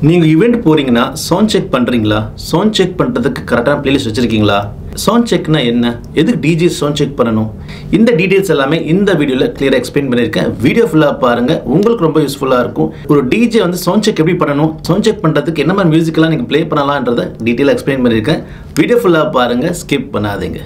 நீங்கள் ஈவெண்ட் போறீங்கன்னா sound check பண்ணுறீங்களா சவுண்ட் செக் பண்ணுறதுக்கு கரெக்டான பிளேலிஸ்ட் வச்சுருக்கீங்களா சவுண்ட் செக்னா என்ன எதுக்கு டிஜே சவுண்ட் செக் பண்ணணும் இந்த டீட்டெயில்ஸ் எல்லாமே இந்த வீடியோவில் கிளியராக எக்ஸ்பிளைன் பண்ணியிருக்கேன் வீடியோ ஃபுல்லாக பாருங்கள் உங்களுக்கு ரொம்ப யூஸ்ஃபுல்லாக இருக்கும் ஒரு டிஜே வந்து சவுண்ட் செக் எப்படி பண்ணணும் சவுண்ட் செக் பண்ணுறதுக்கு என்ன மாதிரி மியூசிக்கெல்லாம் நீங்கள் ப்ளே பண்ணலான்றதை டீட்டெயிலாக எக்ஸ்பிளைன் பண்ணியிருக்கேன் வீடியோ ஃபுல்லாக பாருங்கள் ஸ்கிப் பண்ணாதீங்க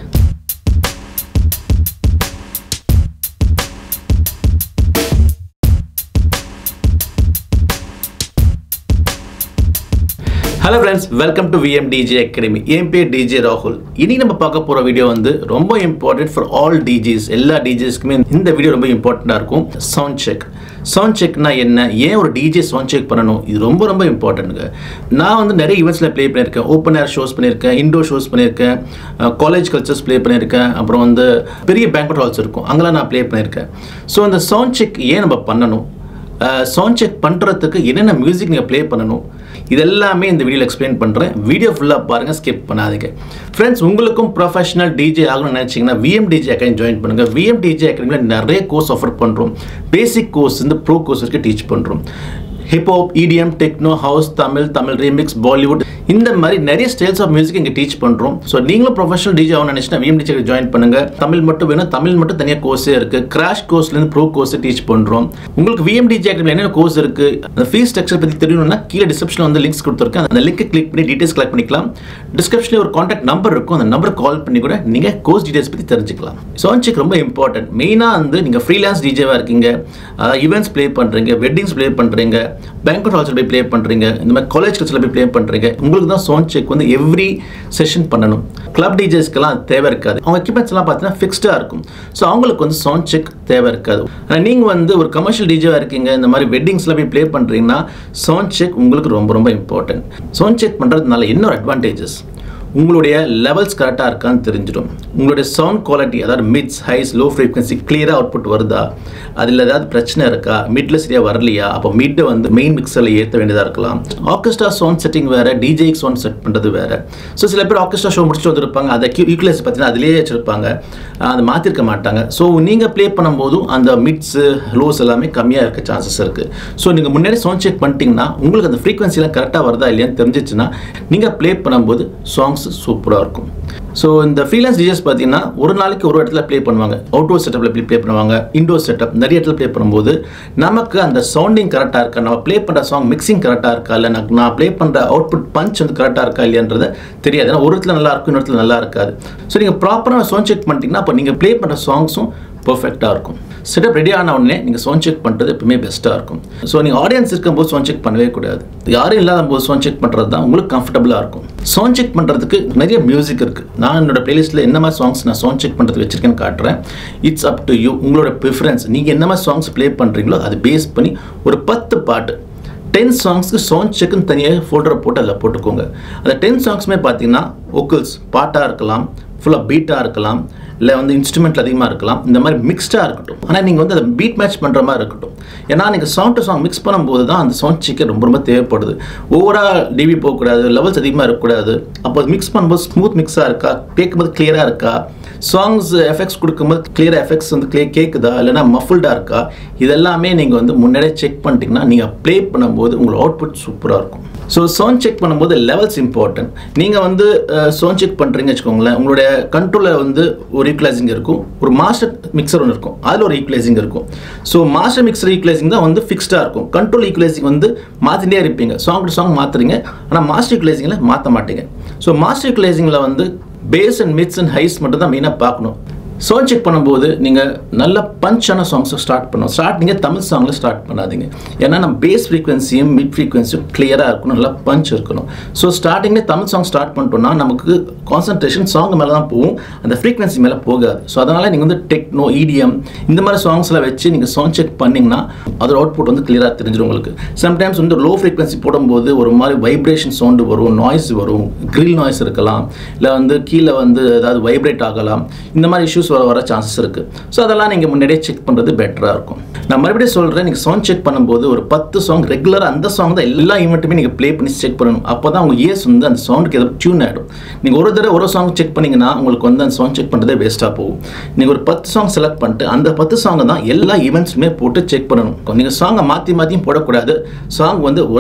hello friends welcome to VM DJ Academy என் பேர் டிஜே ராகுல் இனி நம்ம பார்க்க போகிற வீடியோ வந்து ரொம்ப இம்பார்ட்டன்ட் ஃபார் ஆல் டிஜேஸ் எல்லா டிஜேஸ்க்குமே இந்த வீடியோ ரொம்ப இம்பார்ட்டண்ட்டாக இருக்கும் சவுண்ட் செக் சவுண்ட் செக்னா என்ன ஏன் ஒரு டிஜே சவுண்ட் செக் பண்ணணும் இது ரொம்ப ரொம்ப இம்பார்ட்டன்ட்டுங்க நான் வந்து நிறைய ஈவெண்ட்ஸில் ப்ளே பண்ணியிருக்கேன் ஓப்பன் ஏர் ஷோஸ் பண்ணியிருக்கேன் இண்டோர் ஷோஸ் பண்ணியிருக்கேன் காலேஜ் கல்ச்சர்ஸ் ப்ளே பண்ணியிருக்கேன் அப்புறம் வந்து பெரிய பேங்க்வெட் ஹால்ஸ் இருக்கும் அங்கெல்லாம் நான் ப்ளே பண்ணியிருக்கேன் ஸோ அந்த சவுண்ட் செக் ஏன் நம்ம பண்ணணும் சவுண்ட் செக் பண்ணுறதுக்கு என்னென்ன மியூசிக் நீங்கள் ப்ளே பண்ணணும் இதெல்லாமே இந்த வீடியோவில் எக்ஸ்பிளைன் பண்ணுறேன் வீடியோ ஃபுல்லாக பாருங்கள் ஸ்கிப் பண்ணாதீங்க ஃப்ரெண்ட்ஸ் உங்களுக்கும் ப்ரொஃபஷனல் டிஜே ஆகணும்னு நினச்சிங்கன்னா விஎம் டிஜே அகாடமி ஜாயின் பண்ணுங்கள் விஎம் டிஜே அகாடமியில் நிறைய கோர்ஸ் ஆஃபர் பண்ணுறோம் பேசிக் கோர்ஸ் இந்த ப்ரோ கோர்ஸ் வரைக்கும் டீச் பண்ணுறோம் hip hop EDM techno house Tamil Tamil remix Bollywood இந்த மாதிரி நிறைய ஸ்டைல்ஸ் ஆஃப் மியூசிக் இங்கே டீச் பண்ணுறோம் ஸோ நீங்களும் ப்ரொஃபஷனல் டிஜே ஆகணும்னு நினச்சினா விஎம் டிஜே ஜாயின் பண்ணுங்கள் தமிழ் மட்டும் வேணும் தமிழ் மட்டும் தனியாக கோர்ஸே இருக்குது கிராஷ் கோர்ஸ்லேருந்து ப்ரோ கோர்ஸ் டீச் பண்ணுறோம் உங்களுக்கு விஎம் டிஜே அகாடமியில் என்னென்ன கோர்ஸ் இருக்குது அந்த ஃபீஸ் ஸ்ட்ரக்சர் பற்றி தெரியணும்னா கீழே டிஸ்கிரிப்ஷனில் வந்து லிங்க்ஸ் கொடுத்துருக்கேன் அந்த லிங்க்கை கிளிக் பண்ணி டீட்டெயில்ஸ் கலெக்ட் பண்ணிக்கலாம் டிஸ்கிரிப்ஷனில் ஒரு காண்டாக்ட் நம்பர் இருக்கும் அந்த நம்பர் கால் பண்ணி கூட நீங்கள் கோர்ஸ் டீட்டெயில்ஸ் பற்றி தெரிஞ்சுக்கலாம் சவுண்ட் செக் ரொம்ப இம்பார்ட்டன்ட் மெயினாக வந்து நீங்கள் ஃப்ரீலான்ஸ் டிஜேவாக இருக்கீங்க ஈவெண்ட்ஸ் ப்ளே பண்ணுறீங்க வெட்டிங்ஸ் ப்ளே பண்ணுறீங்க பேங்க்வெட் ஹால்ஸில் போய் ப்ளே பண்ணுறீங்க இந்த மாதிரி காலேஜ் கல்ச்சரில் போய் ப்ளே பண்ணுறீங்க உங்களுக்கு தான் சவுண்ட் செக் வந்து எவ்ரி செஷன் பண்ணணும் கிளப் டிஜேஸ்க்கெல்லாம் அது தேவை இருக்காது அவங்க எக்யூப்மெண்ட்ஸ் எல்லாம் பார்த்தீங்கன்னா ஃபிக்ஸ்டாக இருக்கும் ஸோ அவங்களுக்கு வந்து சவுண்ட் செக் தேவை இருக்காது ஆனால் நீங்கள் வந்து ஒரு கமர்ஷியல் டிஜேவாக இருக்கீங்க இந்த மாதிரி வெட்டிங்ஸில் போய் ப்ளே பண்ணுறீங்கன்னா சவுண்ட் செக் உங்களுக்கு ரொம்ப ரொம்ப இம்பார்ட்டன்ட் சவுண்ட் செக் பண்ணுறதுனால இன்னொரு அட்வான்டேஜஸ் உங்களுடைய லெவல்ஸ் கரெக்டாக இருக்கான்னு தெரிஞ்சிடும் உங்களுடைய சவுண்ட் குவாலிட்டி அதாவது மிட்ஸ் ஹைஸ் லோ ஃப்ரீக்வன்சி கிளியராக அவுட்புட் வருதா அதில் ஏதாவது பிரச்சனை இருக்கா மிட்டில் சரியாக வரலையா அப்போ மிட்டை வந்து மெயின் மிக்சரில் ஏற்ற வேண்டியதாக இருக்கலாம் ஆர்கெஸ்ட்ரா சவுண்ட் செட்டிங் வேறு டிஜேக்கு சவுண்ட் செட் பண்ணுறது வேறு ஸோ சில பேர் ஆர்கெஸ்ட்ரா ஷோ முடிச்சுட்டு வந்திருப்பாங்க அதை யூக்லேஸ் பார்த்தீங்கன்னா அதிலேயே வச்சுருப்பாங்க அதை மாற்றிருக்க மாட்டாங்க ஸோ நீங்கள் ப்ளே பண்ணும்போதும் அந்த மிட்ஸு லோஸ் எல்லாமே கம்மியாக இருக்க சான்சஸ் இருக்குது ஸோ நீங்கள் முன்னாடி சவுண்ட் செக் பண்ணிட்டீங்கன்னா உங்களுக்கு அந்த ஃப்ரீக்வன்சிலாம் கரெக்டாக வருதா இல்லையான்னு தெரிஞ்சிச்சுன்னா நீங்கள் ப்ளே பண்ணும்போது சாங்ஸ் சூப்பராக இருக்கும் ஸோ இந்த ஃப்ரீலான்ஸ் டிஜேஸ் பார்த்தீங்கன்னா ஒரு நாளைக்கு ஒரு இடத்துல ப்ளே பண்ணுவாங்க அவுட்டோர் செட்டப்பில் ப்ளே பண்ணுவாங்க இண்டோர் செட்டப் நிறைய இடத்துல ப்ளே பண்ணும்போது நமக்கு அந்த சவுண்டிங் கரெக்டாக இருக்கா நம்ம ப்ளே பண்ணுற சாங் மிக்சிங் கரெக்டாக இருக்கா இல்லை நான் நான் ப்ளே பண்ணுற அவுட்புட் பஞ்ச் வந்து கரெக்டாக இருக்கா இல்லையான்றது தெரியாது ஏன்னா ஒரு இடத்துல நல்லா இருக்கும் இன்னொரு இடத்துல நல்லா இருக்காது ஸோ நீங்கள் ப்ராப்பராக சவுண்ட் செக் பண்ணிட்டீங்கன்னா அப்போ நீங்கள் ப்ளே பண்ணுற சாங்ஸும் பர்ஃபெக்டாக இருக்கும் செட்டப் ரெடி ஆன உடனே நீங்கள் சவுண்ட் செக் பண்ணுறது எப்பவுமே பெஸ்ட்டாக இருக்கும் ஸோ நீங்கள் ஆடியன்ஸ் இருக்கும்போது சவுண்ட் செக் பண்ணவே கூடாது யாரும் இல்லாத போது சவுண்ட் செக் பண்ணுறது தான் உங்களுக்கு கம்ஃபர்டபுளாக இருக்கும் சவுண்ட் செக் பண்ணுறதுக்கு நிறைய மியூசிக் இருக்குது நான் என்னோட பிளேலிஸ்ட்டில் என்ன மாதிரி சாங்ஸ் நான் சவுண்ட் செக் பண்ணுறதுக்கு வச்சிருக்கேன்னு காட்டுறேன் இட்ஸ் அப் டு யூ உங்களோட ப்ரிஃபரன்ஸ் நீங்கள் என்ன மாதிரி சாங்ஸ் ப்ளே பண்ணுறீங்களோ அது பேஸ் பண்ணி ஒரு பத்து பாட்டு டென் சாங்ஸ்க்கு சவுண்ட் செக்குன்னு தனியாக ஃபோல்டரை போட்டு அதில் போட்டுக்கோங்க அந்த டென் சாங்ஸுமே பார்த்தீங்கன்னா ஒக்கல்ஸ் பாட்டாக இருக்கலாம் ஃபுல்லாக பீட்டாக இருக்கலாம் இல்லை வந்து இன்ஸ்ட்ருமெண்ட் அதிகமாக இருக்கலாம் இந்த மாதிரி மிக்ஸ்டாக இருக்கட்டும் ஆனால் நீங்கள் வந்து அதை பீட் மேட்ச் பண்ணுற மாதிரி இருக்கட்டும் ஏன்னா நீங்கள் சவுண்ட் டு சாங் மிக்ஸ் பண்ணும்போது தான் அந்த சவுண்ட் சிக்கன் ரொம்ப ரொம்ப தேவைப்படுது ஓவராக டிவி போகக்கூடாது லெவல்ஸ் அதிகமாக இருக்கக்கூடாது அப்போ மிக்ஸ் பண்ணும்போது ஸ்மூத் மிக்ஸாக இருக்கா கேட்கும்போது கிளியராக இருக்கா சாங்ஸ் எஃபெக்ட்ஸ் கொடுக்கும்போது கிளியர் எஃபெக்ட்ஸ் வந்து கிளியர் கேட்குதா இல்லைனா மஃபுல்டாக இருக்கா இதெல்லாமே நீங்கள் வந்து முன்னாடியே செக் பண்ணிட்டீங்கன்னா நீங்கள் ப்ளே பண்ணும்போது உங்களோட அவுட்புட் சூப்பராக இருக்கும் ஸோ சவுண்ட் செக் பண்ணும்போது லெவல்ஸ் இம்பார்ட்டன்ட் நீங்கள் வந்து சவுண்ட் செக் பண்ணுறீங்க வச்சுக்கோங்களேன் உங்களுடைய கண்ட்ரோலில் வந்து ஒரு ஈக்குவலைசிங் இருக்கும் ஒரு மாஸ்டர் மிக்சர் ஒன்று இருக்கும் அதில் ஒரு ஈக்குவலைசிங் இருக்கும் ஸோ மாஸ்டர் மிக்சர் ஈக்குவலைசிங் தான் வந்து ஃபிக்ஸ்டாக இருக்கும் கண்ட்ரோல் ஈக்குவலைசிங் வந்து மாற்றிட்டே இருப்பீங்க சாங் டு சாங் மாற்றுறீங்க ஆனால் மாஸ்டர் ஈக்குவலைசிங்கில் மாற்ற மாட்டீங்க ஸோ மாஸ்டர் ஈக்குவலைசிங்கில் வந்து bass and mids and highs மட்டும் தான் மெயினாக பார்க்கணும் சவுண்ட் செக் பண்ணும்போது நீங்கள் நல்ல பஞ்சான சாங்ஸை ஸ்டார்ட் பண்ணணும் ஸ்டார்ட் நீங்கள் தமிழ் சாங்கில் ஸ்டார்ட் பண்ணாதீங்க ஏன்னா நம்ம பேஸ் ஃப்ரீக்வன்சியும் மிட் ஃப்ரீக்வன்சியும் கிளியராக இருக்கணும் நல்லா பஞ்ச் இருக்கணும் ஸோ ஸ்டார்டிங்லேயே தமிழ் சாங் ஸ்டார்ட் பண்ணிட்டோம்னா நமக்கு கான்சன்ட்ரேஷன் சாங் மேலே தான் போகும் அந்த ஃப்ரீக்வன்சி மேலே போகாது ஸோ அதனால் நீங்கள் வந்து டெக்னோ இடிஎம் இந்த மாதிரி சாங்ஸில் வச்சு நீங்கள் சவுண்ட் செக் பண்ணிங்கன்னா அதோட அவுட்புட் வந்து கிளியராக தெரிஞ்சிடும் உங்களுக்கு சம்டைம்ஸ் வந்து லோ ஃப்ரீக்வன்சி போடும்போது ஒரு மாதிரி வைப்ரேஷன் சவுண்டு வரும் நாய்ஸ் வரும் கிரில் நாய்ஸ் இருக்கலாம் இல்லை வந்து கீழே வந்து ஏதாவது வைப்ரேட் ஆகலாம் இந்த மாதிரி இஷ்யூஸ் வர வர சான்சஸ் இருக்குது ஸோ அதெல்லாம் நீங்கள் முன்னாடியே செக் பண்ணுறது பெட்டராக இருக்கும் நான் மறுபடியும் சொல்கிறேன் நீங்கள் சாங் செக் பண்ணும்போது ஒரு பத்து சாங் ரெகுலராக அந்த சாங் தான் எல்லா ஈவெண்ட்டுமே நீங்கள் ப்ளே பண்ணி செக் பண்ணணும் அப்போ தான் உங்கள் இயர்ஸ் வந்து அந்த சவுண்டுக்கு ஏதோ டியூன் ஆகிடும் நீங்கள் ஒரு தடவை ஒரு சாங் செக் பண்ணிங்கன்னா உங்களுக்கு வந்து அந்த சாங் செக் பண்ணுறதே வேஸ்ட்டாக போகும் நீங்கள் ஒரு பத்து சாங் செலக்ட் பண்ணிட்டு அந்த பத்து சாங்கை தான் எல்லா ஈவெண்ட்ஸுமே போட்டு செக் பண்ணணும் நீங்கள் சாங்கை மாற்றி மாற்றியும் போடக்கூடாது சாங் வந்து ஒரே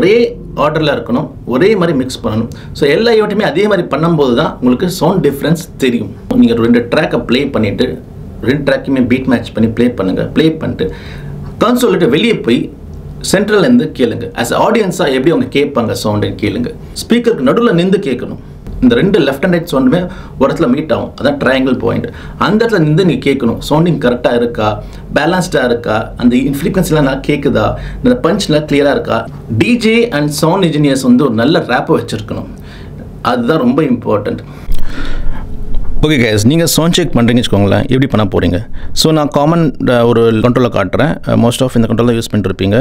ஆர்டரில் இருக்கணும் ஒரே மாதிரி மிக்ஸ் பண்ணணும் ஸோ எல்லா ஈவெண்ட்டுமே அதே மாதிரி பண்ணும்போது தான் உங்களுக்கு சவுண்ட் டிஃப்ரென்ஸ் தெரியும் நீங்கள் ரெண்டு ட்ராக்கை ப்ளே பண்ணிவிட்டு ரெண்டு ட்ராக்கையுமே பீட் மேட்ச் பண்ணி ப்ளே பண்ணுங்கள் ப்ளே பண்ணிட்டு கன்சோல்ட்டு வெளியே போய் சென்ட்ரல்லேருந்து கேளுங்க ஆஸ் ஆடியன்ஸாக எப்படி அவங்க கேட்பாங்க சவுண்டுன்னு கேளுங்க ஸ்பீக்கருக்கு நடுவில் நின்று கேட்கணும் இந்த ரெண்டு லெஃப்ட் அண்ட் ரைட் சவுண்டுமே ஒரு இடத்துல மீட் ஆகும் அதான் ட்ரையாங்கிள் பாயிண்ட் அந்த இடத்துல நின்று நீங்கள் கேட்கணும் சவுண்டிங் கரெக்டாக இருக்கா பேலன்ஸ்டாக இருக்கா அந்த இன்ஃப்ளீக்வன்ஸ்லாம் நல்லா கேட்குதா இந்த பஞ்ச்லாம் கிளியராக இருக்கா டிஜே அண்ட் சவுண்ட் இன்ஜினியர்ஸ் வந்து ஒரு நல்ல ரேப்பை வச்சுருக்கணும் அதுதான் ரொம்ப இம்பார்ட்டண்ட் ஓகே கேஸ் நீங்கள் சவுண்ட் செக் பண்ணுறீங்கன்னு வச்சுக்கோங்களேன் எப்படி பண்ண போகிறீங்க ஸோ நான் காமன் ஒரு கண்ட்ரோலில் காட்டுறேன் மோஸ்ட் ஆஃப் இந்த கண்ட்ரோல் யூஸ் பண்ணிட்டுருப்பீங்க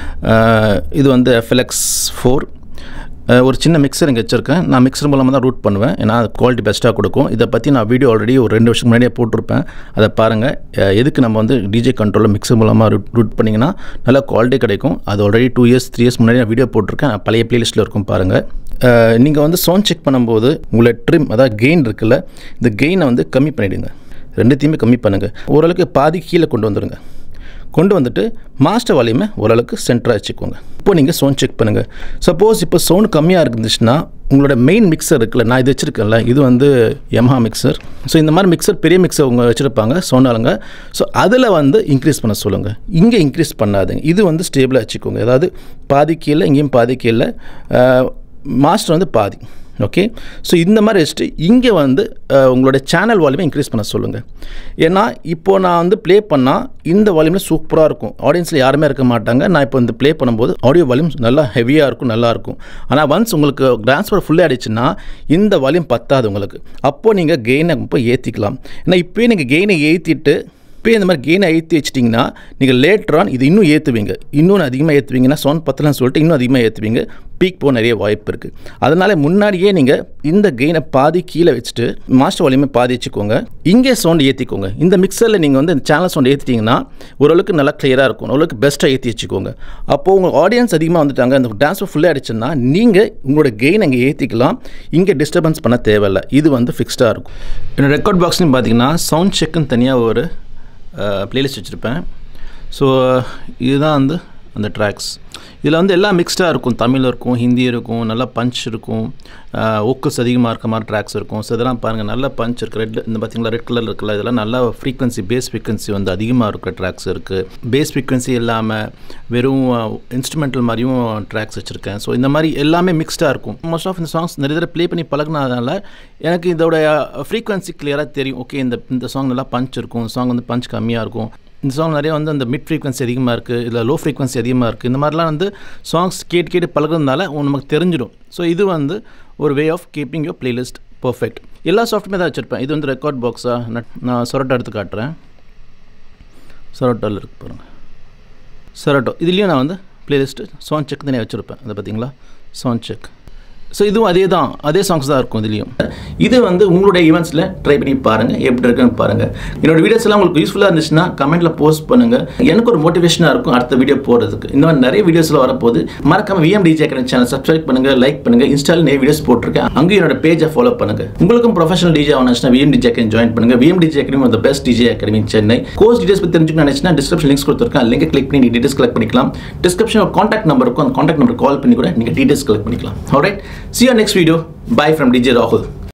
இது வந்து எஃப்எல்எக்ஸ் ஃபோர் ஒரு சின்ன மிக்சர் இங்கே வச்சுருக்கேன் நான் மிக்சர் மூலமாக தான் ரூட் பண்ணுவேன் ஏன்னா அது குவாலிட்டி பெஸ்ட்டாக கொடுக்கும் இதை பற்றி நான் வீடியோ ஆல்ரெடி ஒரு ரெண்டு வருஷம் முன்னாடியே போட்டிருப்பேன் அதை பாருங்கள் எதுக்கு நம்ம வந்து டிஜே கண்ட்ரோலில் மிக்சர் மூலமாக ரூட் ரூட் பண்ணிங்கன்னா நல்லா குவாலிட்டி கிடைக்கும் அது already two years three years முன்னாடி நான் வீடியோ போட்டிருக்கேன் பழைய ப்ளேலிஸ்ட்டில் இருக்கும் பாருங்கள் நீங்கள் வந்து சவுண்ட் செக் பண்ணும்போது உங்களை ட்ரிம் அதாவது கெயின் இருக்குல்ல இந்த கெயினை வந்து கம்மி பண்ணிவிடுங்க ரெண்டுத்தையுமே கம்மி பண்ணுங்கள் ஓரளவுக்கு பாதி கீழே கொண்டு வந்துடுங்க கொண்டு வந்துட்டு மாஸ்டர் வால்யூமை ஓரளவுக்கு சென்டராக வச்சுக்கோங்க இப்போ நீங்கள் சவுண்ட் செக் பண்ணுங்கள் சப்போஸ் இப்போ சவுண்ட் கம்மியாக இருந்துச்சுன்னா உங்களோட மெயின் மிக்சர் இருக்குல்ல நான் இது வச்சுருக்கேன்ல இது வந்து எம்ஹா மிக்சர் ஸோ இந்த மாதிரி மிக்சர் பெரிய மிக்சர் அவங்க வச்சுருப்பாங்க சவுண்ட் ஆளுங்க ஸோ அதில் வந்து இன்க்ரீஸ் பண்ண சொல்லுங்கள் இங்கே இன்க்ரீஸ் பண்ணாதுங்க இது வந்து ஸ்டேபிளாக வச்சுக்கோங்க அதாவது பாதி கீழே இங்கேயும் பாதி கீழே மாஸ்டர் வந்து பாதி ஓகே ஸோ இந்த மாதிரி வச்சுட்டு இங்கே வந்து உங்களோட சேனல் வால்யூமை இன்க்ரீஸ் பண்ண சொல்லுங்கள் ஏன்னா இப்போது நான் வந்து ப்ளே பண்ணால் இந்த வால்யூமில் சூப்பராக இருக்கும் ஆடியன்ஸில் யாருமே இருக்க மாட்டாங்க நான் இப்போ இந்த ப்ளே பண்ணும்போது ஆடியோ வால்யூம் நல்லா ஹெவியாக இருக்கும் நல்லாயிருக்கும் ஆனால் ஒன்ஸ் உங்களுக்கு ட்ரான்ஸ்ஃபர் ஃபுல்லாக ஆகிடுச்சுன்னா இந்த வால்யூம் பத்தாது உங்களுக்கு அப்போது நீங்கள் கெயினை இப்போ ஏற்றிக்கலாம் ஏன்னா இப்போயே நீங்கள் கெயினை ஏற்றிட்டு இப்போ இந்த மாதிரி கெயினை ஏற்றி வச்சிட்டிங்கன்னா நீங்கள் லேட்டரான் இது இன்னும் ஏற்றுவீங்க இன்னும் அதிகமாக ஏற்றுவீங்கன்னா சவுண்ட் பத்தலன்னு சொல்லிட்டு இன்னும் அதிகமாக ஏற்றுவீங்க பீக் போக நிறைய வாய்ப்பு இருக்குது அதனால் முன்னாடியே நீங்கள் இந்த கெயினை பாதி கீழே வச்சுட்டு மாஸ்டர் வால்யூமே பாதி வச்சுக்கோங்க இங்கே சவுண்ட் ஏற்றிக்கோங்க இந்த மிக்சரில் நீங்கள் வந்து இந்த சேனல் சவுண்ட் ஏற்றிட்டிங்கன்னா ஓரளவுக்கு நல்லா கிளியராக இருக்கும் ஓரளவுக்கு பெஸ்ட்டாக ஏற்றி வச்சுக்கோங்க அப்போது உங்கள் ஆடியன்ஸ் அதிகமாக வந்துட்டாங்க அந்த டான்ஸ் ஃபுல்லாக அடிச்சுன்னா நீங்கள் உங்களோட கெயின் அங்கே ஏற்றிக்கலாம் இங்கே டிஸ்டர்பன்ஸ் பண்ண தேவையில்லை இது வந்து ஃபிக்ஸ்டாக இருக்கும் என்னோட ரெக்கார்ட் பாக்ஸ்னு பார்த்தீங்கன்னா சவுண்ட் செக்குன்னு தனியாக ஒரு ப்ளேலிஸ்ட் வச்சுருப்பேன் ஸோ இதுதான் வந்து அந்த ட்ராக்ஸ் இதில் வந்து எல்லாம் மிக்ஸ்டாக இருக்கும் தமிழ் இருக்கும் ஹிந்தி இருக்கும் நல்லா பஞ்ச் இருக்கும் ஓக்கஸ் அதிகமாக இருக்க மாதிரி ட்ராக்ஸ் இருக்கும் ஸோ இதெல்லாம் பாருங்கள் நல்ல பஞ்ச் இருக்குது ரெட் இந்த பார்த்தீங்களா ரெட் கலர் இருக்குல்ல இதெல்லாம் நல்லா ஃப்ரீக்வன்சி பேஸ் ஃப்ரீக்வன்சி வந்து அதிகமாக இருக்கிற ட்ராக்ஸ் இருக்குது பேஸ் ஃப்ரீக்வன்சி இல்லாமல் வெறும் இன்ஸ்ட்ருமெண்டல் மாதிரியும் ட்ராக்ஸ் வச்சுருக்கேன் ஸோ இந்த மாதிரி எல்லாமே மிக்ஸ்டாக இருக்கும் மோஸ்ட் ஆஃப் இந்த சாங்ஸ் நிறைய தடவை ப்ளே பண்ணி பழகினதுனால எனக்கு இதோட ஃப்ரீக்வன்சி கிளியராக தெரியும் ஓகே இந்த இந்த சாங் நல்லா பஞ்ச் இருக்கும் சாங் வந்து பஞ்ச் கம்மியாக இருக்கும் இந்த சாங் நிறைய வந்து அந்த மிட் ஃப்ரீக்வன்சி அதிகமாக இருக்குது இல்லை லோ ஃப்ரீக்வன்சி அதிகமாக இருக்குது இந்த மாதிரிலாம் வந்து சாங்ஸ் கேட்டு கேட்டு பழகிறதுனால நமக்கு தெரிஞ்சிடும் ஸோ இது வந்து ஒரு way of keeping your playlist perfect எல்லா சாஃப்ட்வேர் தான் வச்சுருப்பேன் இது வந்து ரெக்கார்ட் பாக்ஸாக நான் சொரட்டோ எடுத்து காட்டுறேன் சொரட்டோவில் இருக்கு பாருங்கள் சொரட்டோ இதுலேயும் நான் வந்து பிளேலிஸ்ட்டு சாங் செக் தனியாக வச்சுருப்பேன் அதை பார்த்தீங்களா சாங் செக் ஸோ இதுவும் அதே தான் அதே சாங்ஸ் தான் இருக்கும் இதுலேயும் இது வந்து உங்களுடைய ஈவெண்ட்ஸில் ட்ரை பண்ணி பாருங்கள் எப்படி இருக்குன்னு பாருங்கள் என்னோட வீடியோஸ் எல்லாம் உங்களுக்கு யூஸ்ஃபுல்லாக இருந்துச்சுன்னா கமெண்ட்டில் போஸ்ட் பண்ணுங்கள் எனக்கு ஒரு மோட்டிவேஷனாக இருக்கும் அடுத்த வீடியோ போகிறதுக்கு இந்த மாதிரி நிறைய வீடியோஸில் வரப்போது மறக்காம VM DJ Academy channel subscribe பண்ணுங்கள் லைக் பண்ணுங்கள் இன்ஸ்டால் நிறைய வீடியோஸ் போட்டிருக்கேன் அங்கேயும் என்னோட பேஜை ஃபாலோ பண்ணுங்கள் உங்களுக்கும் ப்ரொஃபஷனல் டிஜே ஆனச்சுன்னா விஎம் டிஜே அகாடமி ஜாயின் பண்ணுங்கள் VM DJ Academy the best DJ academy Chennai course details பற்றி தெரிஞ்சுக்கணும் நினச்சினா டிஸ்கிரிப்ஷன் லிங்க்ஸ் கொடுத்துருக்கேன் லிங்க் கிளிக் பண்ணி டீடைல்ஸ் கலெக்ட் பண்ணிக்கலாம் டிஸ்கிரிப்ஷன் காண்டாக்ட் நம்பர் இருக்கும் அந்த காண்டாக்ட் நம்பர் கால் பண்ணி கூட நீங்கள் டீடைல்ஸ் கலெக்ட் பண்ணிக்கலாம் alright C R next video bye from DJ ராகுல்